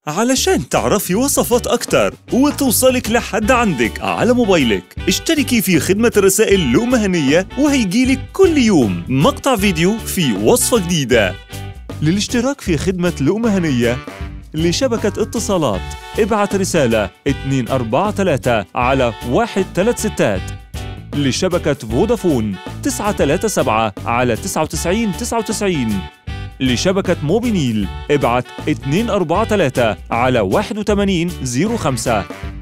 علشان تعرفي وصفات أكتر وتوصلك لحد عندك على موبايلك اشتركي في خدمة الرسائل لقمة هنية وهيجيلك كل يوم مقطع فيديو في وصفة جديدة للاشتراك في خدمة لقمة هنية لشبكة اتصالات ابعت رسالة 243 على 136 لشبكة فودافون 937 على 99 99 لشبكة موبينيل ابعت 243 على 8105